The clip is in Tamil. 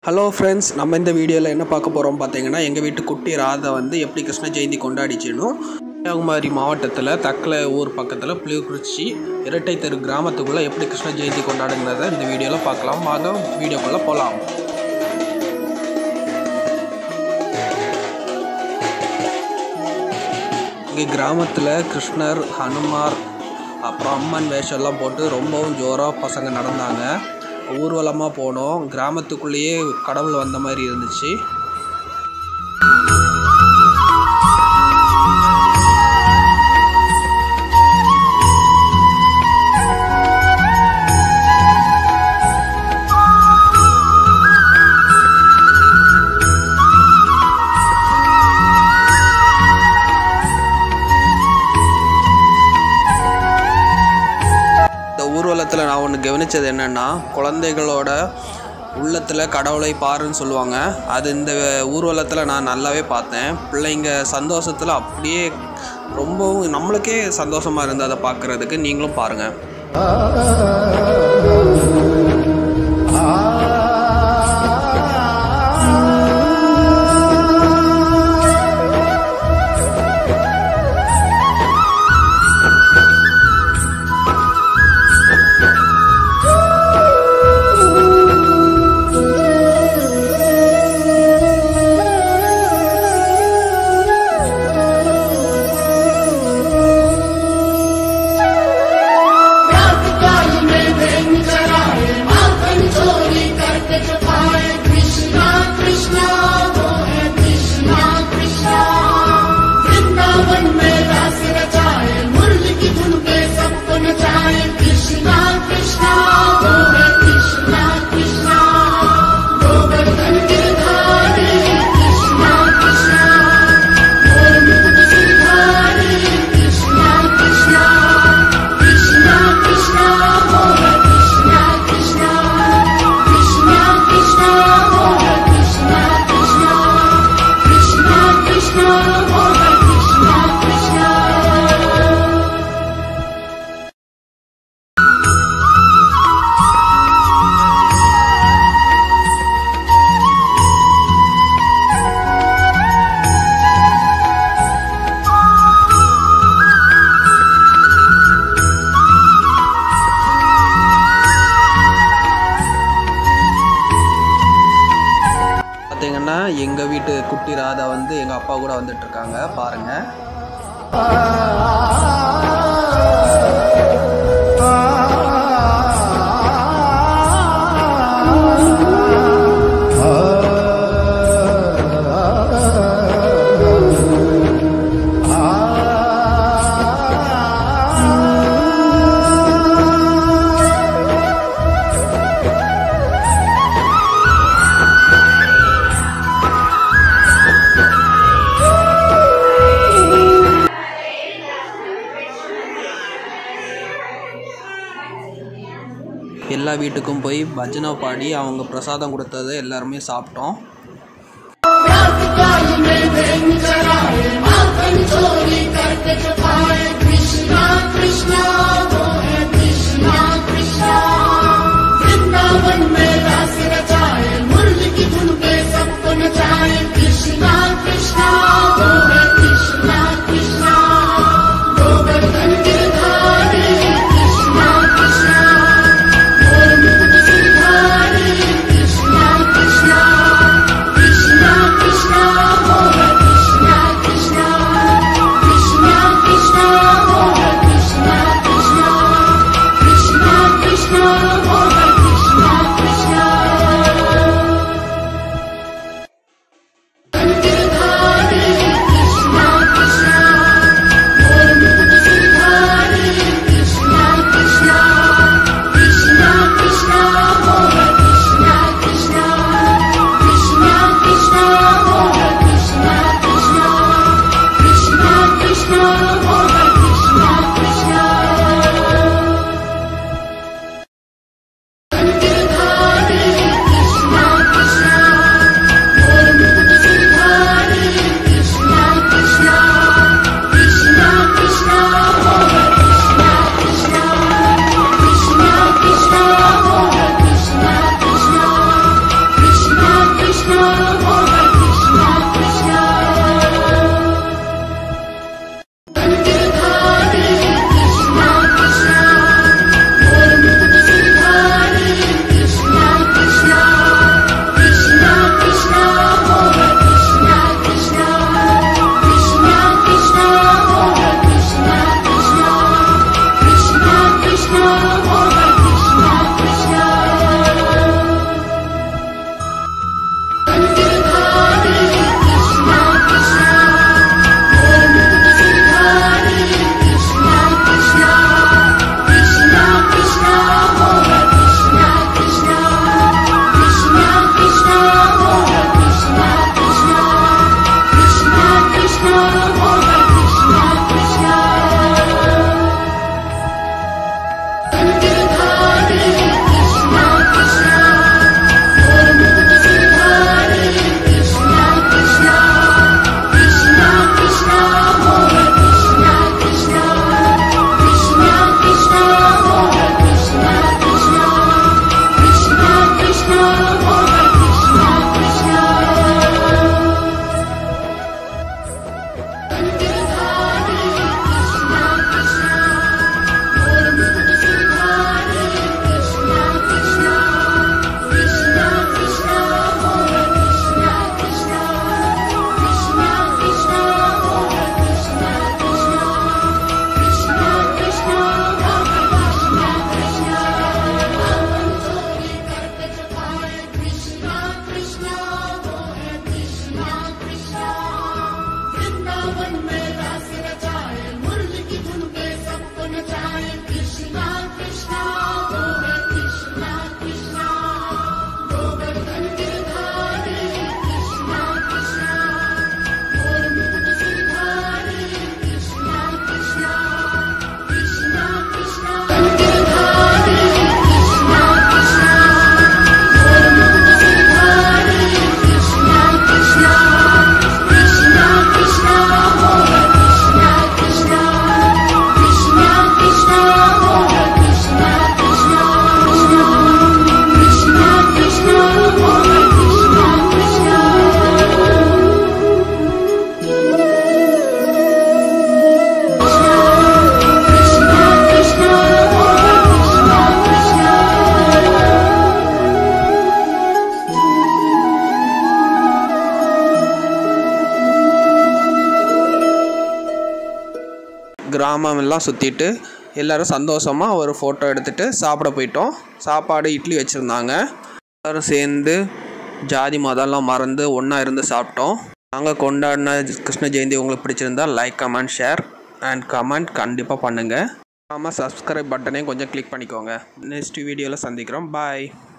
ஹலோ ஃப்ரெண்ட்ஸ் நம்ம இந்த வீடியோவில் என்ன பார்க்க போகிறோம் பார்த்தீங்கன்னா எங்கள் வீட்டு குட்டி ராதை வந்து எப்படி கிருஷ்ண ஜெயந்தி கொண்டாடிச்சினும் கன்னியாகுமரி மாவட்டத்தில் தக்கலை ஊர் பக்கத்தில் புளியக்குறிச்சி இரட்டை தெரு கிராமத்துக்குள்ளே எப்படி கிருஷ்ண ஜெயந்தி கொண்டாடுங்கிறத இந்த வீடியோவில் பார்க்கலாம் வாங்க வீடியோக்குள்ளே போகலாம் இங்கே கிராமத்தில் கிருஷ்ணர் ஹனுமார் அப்புறம் அம்மன் வேஷம்லாம் போட்டு ரொம்பவும் ஜோராக பசங்க நடந்தாங்க ஊர்வலமாக போனோம் கிராமத்துக்குள்ளேயே கடவுள் வந்த மாதிரி இருந்துச்சு இந்த ஊர்வலத்தில் நான் ஒன்று கவனித்தது என்னென்னா குழந்தைகளோட உள்ளத்தில் கடவுளை பாருன்னு சொல்லுவாங்க அது இந்த ஊர்வலத்தில் நான் நல்லாவே பார்த்தேன் பிள்ளைங்க சந்தோஷத்தில் அப்படியே ரொம்பவும் நம்மளுக்கே சந்தோஷமாக இருந்தது அதை பார்க்குறதுக்கு நீங்களும் பாருங்கள் रात काल में दिन चराए माखन चोरी करके छुपाए कृष्णा कृष्णा वो है कृष्णा कृष्णा वृंदावन में रास रचाए मुरली की धुन पे सबको नचाए कृष्णा कृष्णा वो है कृष्णा कृष्णा गोवर्धन गिरधारी कृष्णा कृष्णा मोर मुकुट सिरधारी कृष्णा कृष्णा कृष्णा कृष्णा मोर कृष्णा कृष्णा कृष्णा कृष्णा मोर कृष्णा कृष्णा कृष्णा कृष्णा मोर कृष्णा कृष्णा பார்த்தீங்கன்னா எங்கள் வீட்டு குட்டி ராதா வந்து எங்கள் அப்பா கூட வந்துட்டு இருக்காங்க பாருங்கள் எல்லா வீட்டுக்கும் போய் பஜனை பாடி அவங்க பிரசாதம் கொடுத்ததை எல்லாருமே சாப்பிட்டோம் रात काल में दिन चराए माखन चोरी करके छुपाए कृष्णा कृष्णा वो है कृष्णा कृष्णा वृंदावन में रास रचाए मुरली की धुन पे सबको नचाए कृष्णा कृष्णा वो है कृष्णा कृष्णा गोवर्धन गिरधारी कृष्णा कृष्णा मोर मुकुट सिरधारी कृष्णा कृष्णा कृष्णा कृष्णा मोर कृष्णा कृष्णा कृष्णा கிராமம் எல்லாம் சுற்றிட்டு எல்லோரும் சந்தோஷமாக ஒரு ஃபோட்டோ எடுத்துகிட்டு சாப்பிட போயிட்டோம் சாப்பாடு இட்லி வச்சுருந்தாங்க எல்லோரும் சேர்ந்து ஜாதி மதம்லாம் மறந்து ஒன்றா இருந்து சாப்பிட்டோம் நாங்கள் கொண்டாடின கிருஷ்ண ஜெயந்தி உங்களுக்கு பிடிச்சிருந்தா like comment share and comment கண்டிப்பாக பண்ணுங்கள் ஆமாம் சப்ஸ்கிரைப் பட்டனையும் கொஞ்சம் கிளிக் பண்ணிக்கோங்க நெக்ஸ்ட் வீடியோவில் சந்திக்கிறோம் பாய்